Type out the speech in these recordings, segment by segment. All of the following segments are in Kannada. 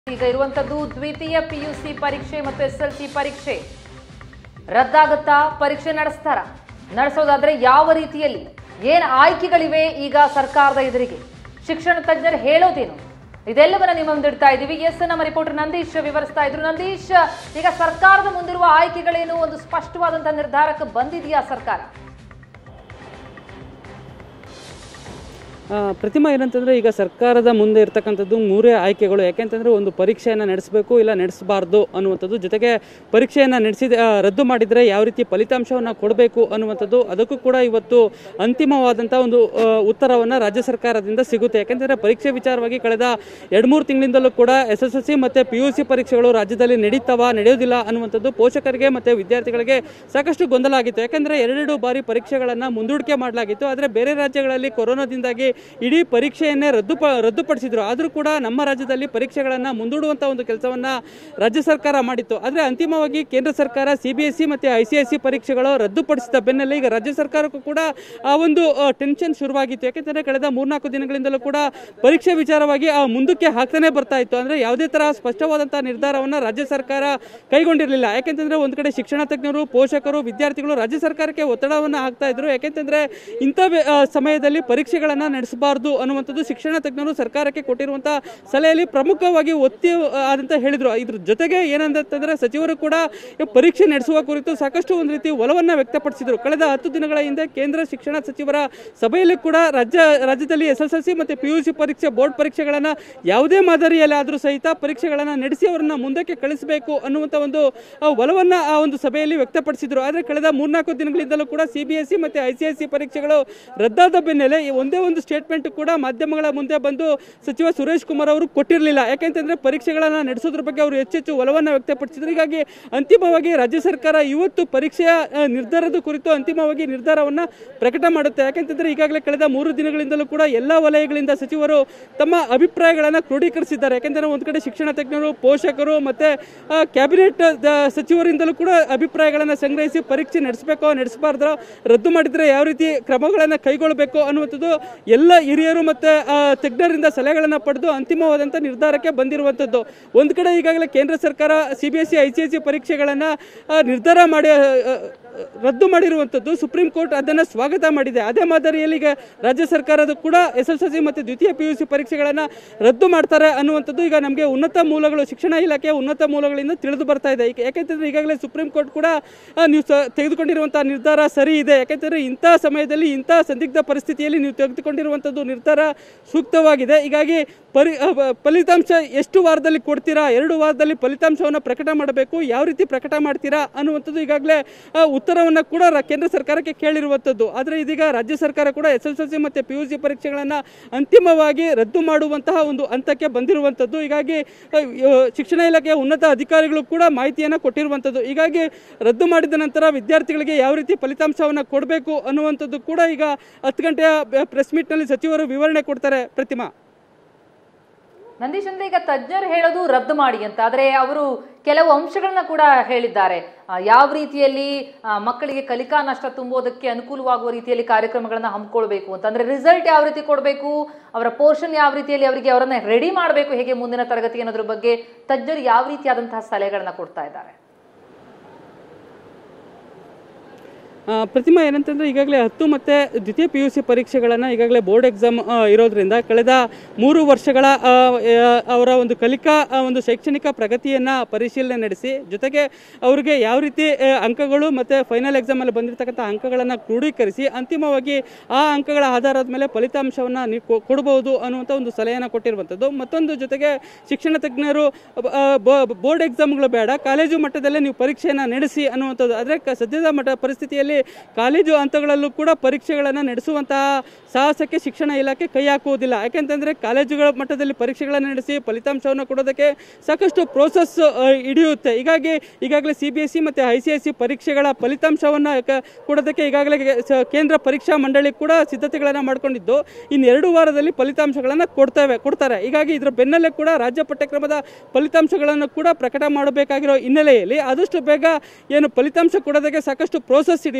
ಈಗ ಇರುವಂತದ್ದು ದ್ವಿತೀಯ ಪಿಯುಸಿ ಪರೀಕ್ಷೆ ಮತ್ತು ಎಸ್ ಎಲ್ ಸಿ ಪರೀಕ್ಷೆ ರದ್ದಾಗುತ್ತಾ ಪರೀಕ್ಷೆ ನಡೆಸ್ತಾರ ನಡೆಸೋದಾದ್ರೆ ಯಾವ ರೀತಿಯಲ್ಲಿ ಏನ್ ಆಯ್ಕೆಗಳಿವೆ ಈಗ ಸರ್ಕಾರದ ಎದುರಿಗೆ ಶಿಕ್ಷಣ ತಜ್ಞರು ಹೇಳೋದೇನು ಇದೆಲ್ಲವನ್ನ ನಿಮ್ಮ ಮುಂದಿಡ್ತಾ ಇದ್ದೀವಿ ಎಸ್ ನಮ್ಮ ರಿಪೋರ್ಟರ್ ನಂದೀಶ್ ವಿವರಿಸ್ತಾ ಇದ್ರು ನಂದೀಶ್ ಈಗ ಸರ್ಕಾರದ ಮುಂದಿರುವ ಆಯ್ಕೆಗಳೇನು ಒಂದು ಸ್ಪಷ್ಟವಾದಂತಹ ನಿರ್ಧಾರಕ್ಕೆ ಬಂದಿದೆಯಾ ಸರ್ಕಾರ ಆ, ಪ್ರತಿಮಾ ಏನಂತಂದರೆ ಈಗ ಸರ್ಕಾರದ ಮುಂದೆ ಇರ್ತಕ್ಕಂಥದ್ದು ಮೂರೇ ಆಯ್ಕೆಗಳು ಯಾಕೆಂತಂದರೆ ಒಂದು ಪರೀಕ್ಷೆಯನ್ನು ನಡೆಸಬೇಕು ಇಲ್ಲ ನಡೆಸಬಾರ್ದು ಅನ್ನುವಂಥದ್ದು ಜೊತೆಗೆ ಪರೀಕ್ಷೆಯನ್ನು ನಡೆಸಿದ ಆ, ರದ್ದು ಮಾಡಿದರೆ ಯಾವ ರೀತಿ ಫಲಿತಾಂಶವನ್ನು ಕೊಡಬೇಕು ಅನ್ನುವಂಥದ್ದು ಅದಕ್ಕೂ ಕೂಡ ಇವತ್ತು ಅಂತಿಮವಾದಂಥ ಒಂದು ಉತ್ತರವನ್ನು ರಾಜ್ಯ ಸರ್ಕಾರದಿಂದ ಸಿಗುತ್ತೆ ಯಾಕೆಂತಂದರೆ ಪರೀಕ್ಷೆ ವಿಚಾರವಾಗಿ ಕಳೆದ ಎರಡು ಮೂರು ತಿಂಗಳಿಂದಲೂ ಕೂಡ ಎಸ್ ಎಸ್ ಎಲ್ ಸಿ ಮತ್ತು ಪಿ ಯು ಸಿ ಪರೀಕ್ಷೆಗಳು ರಾಜ್ಯದಲ್ಲಿ ನಡೀತವ ನಡೆಯೋದಿಲ್ಲ ಅನ್ನುವಂಥದ್ದು ಪೋಷಕರಿಗೆ ಮತ್ತು ವಿದ್ಯಾರ್ಥಿಗಳಿಗೆ ಸಾಕಷ್ಟು ಗೊಂದಲ ಆಗಿತ್ತು ಯಾಕೆಂದರೆ ಎರಡೆರಡು ಬಾರಿ ಪರೀಕ್ಷೆಗಳನ್ನು ಮುಂದೂಡಿಕೆ ಮಾಡಲಾಗಿತ್ತು ಆದರೆ ಬೇರೆ ರಾಜ್ಯಗಳಲ್ಲಿ ಕೊರೋನಾದಿಂದಾಗಿ ಇಡೀ ಪರೀಕ್ಷೆಯನ್ನೇ ರದ್ದು ಪ ರದ್ದುಪಡಿಸಿದ್ರು ಆದರೂ ಕೂಡ ನಮ್ಮ ರಾಜ್ಯದಲ್ಲಿ ಪರೀಕ್ಷೆಗಳನ್ನು ಮುಂದೂಡುವಂಥ ಒಂದು ಕೆಲಸವನ್ನು ರಾಜ್ಯ ಸರ್ಕಾರ ಮಾಡಿತ್ತು ಆದರೆ ಅಂತಿಮವಾಗಿ ಕೇಂದ್ರ ಸರ್ಕಾರ ಸಿ ಬಿ ಎಸ್ ಸಿ ಮತ್ತು ಐ ಸಿ ಎಸ್ ಸಿ ಪರೀಕ್ಷೆಗಳು ರದ್ದುಪಡಿಸಿದ ಬೆನ್ನಲ್ಲೇ ಈಗ ರಾಜ್ಯ ಸರ್ಕಾರಕ್ಕೂ ಕೂಡ ಆ ಒಂದು ಟೆನ್ಷನ್ ಶುರುವಾಗಿತ್ತು ಯಾಕೆಂದರೆ ಕಳೆದ ಮೂರ್ನಾಲ್ಕು ದಿನಗಳಿಂದಲೂ ಕೂಡ ಪರೀಕ್ಷೆ ವಿಚಾರವಾಗಿ ಆ ಮುಂದಕ್ಕೆ ಹಾಕ್ತಾನೆ ಬರ್ತಾ ಇತ್ತು ಅಂದರೆ ಯಾವುದೇ ಥರ ಸ್ಪಷ್ಟವಾದಂಥ ನಿರ್ಧಾರವನ್ನು ರಾಜ್ಯ ಸರ್ಕಾರ ಕೈಗೊಂಡಿರಲಿಲ್ಲ ಯಾಕೆಂತಂದರೆ ಒಂದು ಕಡೆ ಶಿಕ್ಷಣ ತಜ್ಞರು ಪೋಷಕರು ವಿದ್ಯಾರ್ಥಿಗಳು ರಾಜ್ಯ ಸರ್ಕಾರಕ್ಕೆ ಒತ್ತಡವನ್ನು ಹಾಕ್ತಾ ಇದ್ರು ಯಾಕೆಂತಂದರೆ ಇಂಥ ವೆ- ಆ, ಸಮಯದಲ್ಲಿ ಪರೀಕ್ಷೆಗಳನ್ನು ನಡೆಸಬಾರ್ದು ಅನ್ನುವಂಥದ್ದು ಶಿಕ್ಷಣ ತಜ್ಞರು ಸರ್ಕಾರಕ್ಕೆ ಕೊಟ್ಟಿರುವಂಥ ಸಲಹೆಯಲ್ಲಿ ಪ್ರಮುಖವಾಗಿ ಒತ್ತಿ ಆ, ಅಂತ ಹೇಳಿದರು ಇದ್ರ ಜೊತೆಗೆ ಏನಂತಂದರೆ ಸಚಿವರು ಕೂಡ ಈ ಪರೀಕ್ಷೆ ನಡೆಸುವ ಕುರಿತು ಸಾಕಷ್ಟು ಒಂದು ರೀತಿ ಒಲವನ್ನು ವ್ಯಕ್ತಪಡಿಸಿದರು ಕಳೆದ ಹತ್ತು ದಿನಗಳ ಹಿಂದೆ ಕೇಂದ್ರ ಶಿಕ್ಷಣ ಸಚಿವರ ಸಭೆಯಲ್ಲಿ ಕೂಡ ರಾಜ್ಯ ರಾಜ್ಯದಲ್ಲಿ ಎಸ್ ಎಸ್ ಎಲ್ ಸಿ ಮತ್ತು ಪಿ ಯು ಸಿ ಪರೀಕ್ಷೆ ಬೋರ್ಡ್ ಪರೀಕ್ಷೆಗಳನ್ನು ಯಾವುದೇ ಮಾದರಿಯಲ್ಲಿ ಆದರೂ ಸಹಿತ ಪರೀಕ್ಷೆಗಳನ್ನು ನಡೆಸಿ ಅವರನ್ನು ಮುಂದಕ್ಕೆ ಕಳಿಸಬೇಕು ಅನ್ನುವಂಥ ಒಂದು ಆ, ಒಲವನ್ನು ಆ ಒಂದು ಸಭೆಯಲ್ಲಿ ವ್ಯಕ್ತಪಡಿಸಿದರು ಆದರೆ ಕಳೆದ ಮೂರ್ನಾಲ್ಕು ದಿನಗಳಿಂದಲೂ ಕೂಡ ಸಿ ಬಿ ಎಸ್ ಸಿ ಮತ್ತು ಐ ಸಿ ಎಸ್ ಸಿ ಪರೀಕ್ಷೆಗಳು ರದ್ದಾದ ಬೆನ್ನಲ್ಲೇ ಈ ಒಂದೇ ಒಂದು ಸ್ಟೇಟ್ಮೆಂಟ್ ಕೂಡ ಮಾಧ್ಯಮಗಳ ಮುಂದೆ ಬಂದು ಸಚಿವ ಸುರೇಶ್ ಕುಮಾರ್ ಅವರು ಕೊಟ್ಟಿರಲಿಲ್ಲ ಯಾಕೆಂತಂದ್ರೆ ಪರೀಕ್ಷೆಗಳನ್ನು ನಡೆಸೋದ್ರ ಬಗ್ಗೆ ಅವರು ಹೆಚ್ಚೆಚ್ಚು ಒಲವನ್ನು ವ್ಯಕ್ತಪಡಿಸಿದ್ರು ಹೀಗಾಗಿ ಅಂತಿಮವಾಗಿ ರಾಜ್ಯ ಸರ್ಕಾರ ಇವತ್ತು ಪರೀಕ್ಷೆಯ ಆ, ನಿರ್ಧಾರದ ಕುರಿತು ಅಂತಿಮವಾಗಿ ನಿರ್ಧಾರವನ್ನು ಪ್ರಕಟ ಮಾಡುತ್ತೆ ಯಾಕೆಂತಂದ್ರೆ ಈಗಾಗಲೇ ಕಳೆದ ಮೂರು ದಿನಗಳಿಂದಲೂ ಕೂಡ ಎಲ್ಲ ವಲಯಗಳಿಂದ ಸಚಿವರು ತಮ್ಮ ಅಭಿಪ್ರಾಯಗಳನ್ನು ಕ್ರೋಢೀಕರಿಸಿದ್ದಾರೆ ಯಾಕೆಂದರೆ ಒಂದು ಕಡೆ ಶಿಕ್ಷಣ ತಜ್ಞರು ಪೋಷಕರು ಮತ್ತು ಕ್ಯಾಬಿನೆಟ್ ಸಚಿವರಿಂದಲೂ ಕೂಡ ಅಭಿಪ್ರಾಯಗಳನ್ನು ಸಂಗ್ರಹಿಸಿ ಪರೀಕ್ಷೆ ನಡೆಸಬೇಕೋ ನಡೆಸಬಾರ್ದೋ ರದ್ದು ಮಾಡಿದರೆ ಯಾವ ರೀತಿ ಕ್ರಮಗಳನ್ನು ಕೈಗೊಳ್ಳಬೇಕು ಅನ್ನುವಂಥದ್ದು ಎಲ್ಲ ಹಿರಿಯರು ಮತ್ತು ತಜ್ಞರಿಂದ ಸಲಹೆಗಳನ್ನು ಪಡೆದು ಅಂತಿಮವಾದಂಥ ನಿರ್ಧಾರಕ್ಕೆ ಬಂದಿರುವಂಥದ್ದು ಒಂದು ಕಡೆ ಈಗಾಗಲೇ ಕೇಂದ್ರ ಸರ್ಕಾರ C B S C I C S C ಪರೀಕ್ಷೆಗಳನ್ನು ನಿರ್ಧಾರ ಮಾಡಿ ಆ, ಆ, ರದ್ದು ಮಾಡಿರುವಂಥದ್ದು ಸುಪ್ರೀಂ ಕೋರ್ಟ್ ಅದನ್ನು ಸ್ವಾಗತ ಮಾಡಿದೆ ಅದೇ ಮಾದರಿಯಲ್ಲಿ ಈಗ ರಾಜ್ಯ ಸರ್ಕಾರದ ಕೂಡ ಎಸ್ ಎಸ್ ಎಲ್ ಸಿ ಮತ್ತು ದ್ವಿತೀಯ ಪಿ ಯು ಸಿ ಪರೀಕ್ಷೆಗಳನ್ನು ರದ್ದು ಮಾಡ್ತಾರೆ ಅನ್ನುವಂಥದ್ದು ಈಗ ನಮಗೆ ಉನ್ನತ ಮೂಲಗಳು ಶಿಕ್ಷಣ ಇಲಾಖೆಯ ಉನ್ನತ ಮೂಲಗಳಿಂದ ತಿಳಿದು ಬರ್ತಾ ಇದೆ ಈಗ ಯಾಕೆಂತಂದ್ರೆ ಈಗಾಗಲೇ ಸುಪ್ರೀಂ ಕೋರ್ಟ್ ಕೂಡ ಆ, ನೀವು ಸ ತೆಗೆದುಕೊಂಡಿರುವಂಥ ನಿರ್ಧಾರ ಸರಿ ಇದೆ ಯಾಕೆಂತಂದ್ರೆ ಇಂಥ ಸಮಯದಲ್ಲಿ ಇಂಥ ಸಂದಿಗ್ಧ ಪರಿಸ್ಥಿತಿಯಲ್ಲಿ ನೀವು ತೆಗೆದುಕೊಂಡಿರುವಂಥದ್ದು ನಿರ್ಧಾರ ಸೂಕ್ತವಾಗಿದೆ ಹೀಗಾಗಿ ಪರಿ ಆ, ಬ- ಫಲಿತಾಂಶ ಎಷ್ಟು ವಾರದಲ್ಲಿ ಕೊಡ್ತೀರಾ ಎರಡು ವಾರದಲ್ಲಿ ಫಲಿತಾಂಶವನ್ನು ಪ್ರಕಟ ಮಾಡಬೇಕು ಯಾವ ರೀತಿ ಪ್ರಕಟ ಮಾಡ್ತೀರಾ ಅನ್ನುವಂಥದ್ದು ಈಗಾಗಲೇ ಉತ್ತರವನ್ನು ಕೂಡ ರ- ಕೇಂದ್ರ ಸರ್ಕಾರಕ್ಕೆ ಕೇಳಿರುವಂಥದ್ದು ಆದರೆ ಇದೀಗ ರಾಜ್ಯ ಸರ್ಕಾರ ಕೂಡ ಎಸ್ ಎಲ್ ಎಲ್ ಸಿ ಮತ್ತು ಪಿ ಯು ಸಿ ಪರೀಕ್ಷೆಗಳನ್ನು ಅಂತಿಮವಾಗಿ ರದ್ದು ಮಾಡುವಂತಹ ಒಂದು ಹಂತಕ್ಕೆ ಬಂದಿರುವಂಥದ್ದು ಹೀಗಾಗಿ ಆ, ಯ- ಶಿಕ್ಷಣ ಇಲಾಖೆಯ ಉನ್ನತ ಅಧಿಕಾರಿಗಳು ಕೂಡ ಮಾಹಿತಿಯನ್ನು ಕೊಟ್ಟಿರುವಂಥದ್ದು ಹೀಗಾಗಿ ರದ್ದು ಮಾಡಿದ ನಂತರ ವಿದ್ಯಾರ್ಥಿಗಳಿಗೆ ಯಾವ ರೀತಿ ಫಲಿತಾಂಶವನ್ನು ಕೊಡಬೇಕು ಅನ್ನುವಂಥದ್ದು ಕೂಡ ಈಗ ಹತ್ತು ಗಂಟೆಯ ಪ್ರೆಸ್ ಮೀಟ್ನಲ್ಲಿ ಸಚಿವರು ವಿವರಣೆ ಕೊಡ್ತಾರೆ ಪ್ರತಿಮಾ ನಂದೀಶ್ ಅಂದ್ರೆ ಈಗ ತಜ್ಞರು ಹೇಳೋದು ರದ್ದು ಮಾಡಿ ಅಂತ ಆದ್ರೆ ಅವರು ಕೆಲವು ಅಂಶಗಳನ್ನ ಕೂಡ ಹೇಳಿದ್ದಾರೆ ಆ, ಯಾವ ರೀತಿಯಲ್ಲಿ ಆ, ಮಕ್ಕಳಿಗೆ ಕಲಿಕಾ ನಷ್ಟ ತುಂಬೋದಕ್ಕೆ ಅನುಕೂಲವಾಗುವ ರೀತಿಯಲ್ಲಿ ಕಾರ್ಯಕ್ರಮಗಳನ್ನ ಹಮ್ಮಿಕೊಳ್ಬೇಕು ಅಂತ ಅಂದ್ರೆ ರಿಸಲ್ಟ್ ಯಾವ ರೀತಿ ಕೊಡಬೇಕು ಅವರ ಪೋರ್ಷನ್ ಯಾವ ರೀತಿಯಲ್ಲಿ ಅವರಿಗೆ ಅವರನ್ನ ರೆಡಿ ಮಾಡಬೇಕು ಹೇಗೆ ಮುಂದಿನ ತರಗತಿ ಅನ್ನೋದ್ರ ಬಗ್ಗೆ ತಜ್ಞರು ಯಾವ ರೀತಿಯಾದಂತಹ ಸಲಹೆಗಳನ್ನ ಕೊಡ್ತಾ ಇದ್ದಾರೆ ಆ, ಪ್ರತಿಮಾ ಏನಂತಂದರೆ ಈಗಾಗಲೇ ಹತ್ತು ಮತ್ತು ದ್ವಿತೀಯ ಪಿ ಯು ಸಿ ಪರೀಕ್ಷೆಗಳನ್ನು ಈಗಾಗಲೇ ಬೋರ್ಡ್ ಎಕ್ಸಾಮ್ ಇರೋದ್ರಿಂದ ಕಳೆದ ಮೂರು ವರ್ಷಗಳ ಆ, ಆ, ಅವರ ಒಂದು ಕಲಿಕಾ ಆ, ಒಂದು ಶೈಕ್ಷಣಿಕ ಪ್ರಗತಿಯನ್ನು ಪರಿಶೀಲನೆ ನಡೆಸಿ ಜೊತೆಗೆ ಅವರಿಗೆ ಯಾವ ರೀತಿ ಆ, ಅಂಕಗಳು ಮತ್ತು ಫೈನಲ್ ಎಕ್ಸಾಮಲ್ಲಿ ಬಂದಿರತಕ್ಕಂಥ ಅಂಕಗಳನ್ನು ಕ್ರೋಢೀಕರಿಸಿ ಅಂತಿಮವಾಗಿ ಆ ಅಂಕಗಳ ಆಧಾರದ ಮೇಲೆ ಫಲಿತಾಂಶವನ್ನು ನೀವು ಕೊ- ಕೊಡಬಹುದು ಅನ್ನುವಂಥ ಒಂದು ಸಲಹೆಯನ್ನು ಕೊಟ್ಟಿರುವಂಥದ್ದು ಮತ್ತೊಂದು ಜೊತೆಗೆ ಶಿಕ್ಷಣ ತಜ್ಞರು ಆ, ಬ- ಬೋರ್ಡ್ ಎಕ್ಸಾಮ್ಗಳು ಬೇಡ ಕಾಲೇಜು ಮಟ್ಟದಲ್ಲೇ ನೀವು ಪರೀಕ್ಷೆಯನ್ನು ನಡೆಸಿ ಅನ್ನುವಂಥದ್ದು ಆದರೆ ಕ- ಸದ್ಯದ ಮಟ್ಟ ಪರಿಸ್ಥಿತಿಯಲ್ಲಿ ಕಾಲೇಜು ಹಂತಗಳಲ್ಲೂ ಕೂಡ ಪರೀಕ್ಷೆಗಳನ್ನು ನಡೆಸುವಂತಹ ಸಾಹಸಕ್ಕೆ ಶಿಕ್ಷಣ ಇಲಾಖೆ ಕೈ ಹಾಕುವುದಿಲ್ಲ ಯಾಕೆಂತಂದರೆ ಕಾಲೇಜುಗಳ ಮಟ್ಟದಲ್ಲಿ ಪರೀಕ್ಷೆಗಳನ್ನು ನಡೆಸಿ ಫಲಿತಾಂಶವನ್ನು ಕೊಡೋದಕ್ಕೆ ಸಾಕಷ್ಟು ಪ್ರೋಸೆಸ್ ಹಿಡಿಯುತ್ತೆ ಹೀಗಾಗಿ ಈಗಾಗಲೇ ಸಿ ಬಿ ಎಸ್ ಸಿ ಮತ್ತು ಐ ಸಿ ಎಸ್ ಸಿ ಪರೀಕ್ಷೆಗಳ ಫಲಿತಾಂಶವನ್ನು ಕ- ಕೊಡೋದಕ್ಕೆ ಈಗಾಗಲೇ ಸ- ಕೇಂದ್ರ ಪರೀಕ್ಷಾ ಮಂಡಳಿ ಕೂಡ ಸಿದ್ಧತೆಗಳನ್ನು ಮಾಡಿಕೊಂಡಿದ್ದು ಇನ್ನು ಎರಡು ವಾರದಲ್ಲಿ ಫಲಿತಾಂಶಗಳನ್ನು ಕೊಡ್ತೇವೆ ಕೊಡ್ತಾರೆ ಹೀಗಾಗಿ ಇದರ ಬೆನ್ನಲ್ಲೇ ಕೂಡ ರಾಜ್ಯ ಪಠ್ಯಕ್ರಮದ ಫಲಿತಾಂಶಗಳನ್ನು ಕೂಡ ಪ್ರಕಟ ಮಾಡಬೇಕಾಗಿರೋ ಹಿನ್ನೆಲೆಯಲ್ಲಿ ಆದಷ್ಟು ಬೇಗ ಏನು ಫಲಿತಾಂಶ ಕೊಡೋದಕ್ಕೆ ಸಾಕಷ್ಟು ಪ್ರೋಸೆಸ್ ಹಿಡಿ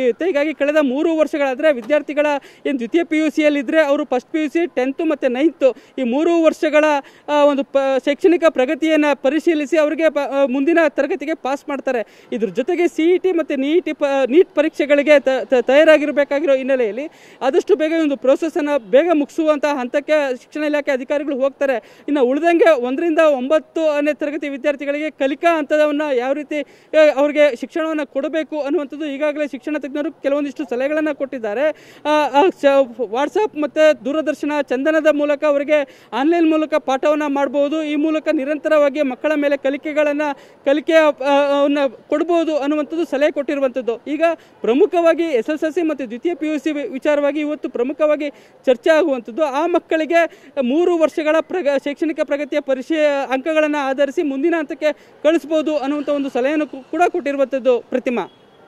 ಮುಗಿಯುತ್ತೆ ಹೀಗಾಗಿ ಕಳೆದ ಮೂರು ವರ್ಷಗಳಾದರೆ ವಿದ್ಯಾರ್ಥಿಗಳ ಏನು ದ್ವಿತೀಯ ಪಿ ಯು ಸಿಯಲ್ಲಿದ್ದರೆ ಅವರು first P U C tenth ಮತ್ತು ನೈನ್ತು ಈ ಮೂರು ವರ್ಷಗಳ ಆ, ಒಂದು ಪ ಶೈಕ್ಷಣಿಕ ಪ್ರಗತಿಯನ್ನು ಪರಿಶೀಲಿಸಿ ಅವರಿಗೆ ಪ- ಆ, ಮುಂದಿನ ತರಗತಿಗೆ ಪಾಸ್ ಮಾಡ್ತಾರೆ ಇದ್ರ ಜೊತೆಗೆ ಸಿ ಇ ಟಿ ಮತ್ತು ನೀ ಟಿ ಪ ನೀಟ್ ಪರೀಕ್ಷೆಗಳಿಗೆ ತ- ತ- ತಯಾರಾಗಿರಬೇಕಾಗಿರೋ ಹಿನ್ನೆಲೆಯಲ್ಲಿ ಆದಷ್ಟು ಬೇಗ ಈ ಒಂದು ಪ್ರೋಸೆಸ್ಸನ್ನು ಬೇಗ ಮುಗಿಸುವಂಥ ಹಂತಕ್ಕೆ ಶಿಕ್ಷಣ ಇಲಾಖೆ ಅಧಿಕಾರಿಗಳು ಹೋಗ್ತಾರೆ ಇನ್ನು ಉಳಿದಂಗೆ ಒಂದರಿಂದ ಒಂಬತ್ತನೇ ತರಗತಿ ವಿದ್ಯಾರ್ಥಿಗಳಿಗೆ ಕಲಿಕಾ ಹಂತವನ್ನು ಯಾವ ರೀತಿ ಆ, ಅವ್ರಿಗೆ ಶಿಕ್ಷಣವನ್ನು ಕೊಡಬೇಕು ಅನ್ನುವಂಥದ್ದು ಈಗಾಗಲೇ ಶಿಕ್ಷಣ ತಜ್ಞರು ಕೆಲವೊಂದಿಷ್ಟು ಸಲಹೆಗಳನ್ನು ಕೊಟ್ಟಿದ್ದಾರೆ ವಾಟ್ಸಪ್ ಮತ್ತು ದೂರದರ್ಶನ ಚಂದನದ ಮೂಲಕ ಅವರಿಗೆ ಆನ್ಲೈನ್ ಮೂಲಕ ಪಾಠವನ್ನು ಮಾಡ್ಬೋದು ಈ ಮೂಲಕ ನಿರಂತರವಾಗಿ ಮಕ್ಕಳ ಮೇಲೆ ಕಲಿಕೆಗಳನ್ನು ಕಲಿಕೆಯ ಆ, ಅವನ್ನ ಕೊಡ್ಬೋದು ಅನ್ನುವಂಥದ್ದು ಸಲಹೆ ಕೊಟ್ಟಿರುವಂಥದ್ದು ಈಗ ಪ್ರಮುಖವಾಗಿ ಎಸ್ ಎಸ್ ಎಲ್ ಸಿ ಮತ್ತು ದ್ವಿತೀಯ ಪಿ ಯು ಸಿ ವಿಚಾರವಾಗಿ ಇವತ್ತು ಪ್ರಮುಖವಾಗಿ ಚರ್ಚೆ ಆಗುವಂಥದ್ದು ಆ ಮಕ್ಕಳಿಗೆ ಮೂರು ವರ್ಷಗಳ ಪ್ರಗ ಶೈಕ್ಷಣಿಕ ಪ್ರಗತಿಯ ಪರಿಚಯ ಅಂಕಗಳನ್ನು ಆಧರಿಸಿ ಮುಂದಿನ ಹಂತಕ್ಕೆ ಕಳಿಸ್ಬೋದು ಅನ್ನುವಂಥ ಒಂದು ಸಲಹೆಯನ್ನು ಕೂ- ಕೂಡ ಕೊಟ್ಟಿರುವಂಥದ್ದು ಪ್ರತಿಮಾ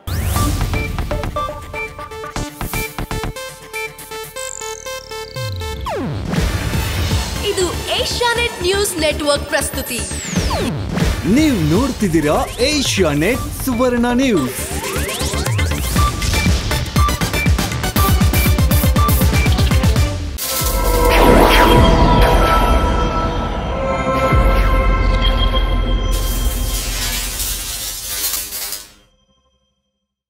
ಇದು ಏಷ್ಯಾನೆಟ್ ನ್ಯೂಸ್ ನೆಟ್ವರ್ಕ್ ಪ್ರಸ್ತುತಿ ನೀವು ನೋಡ್ತಿದ್ದೀರಾ ಏಷ್ಯಾ ನೆಟ್ ಸುವರ್ಣ ನ್ಯೂಸ್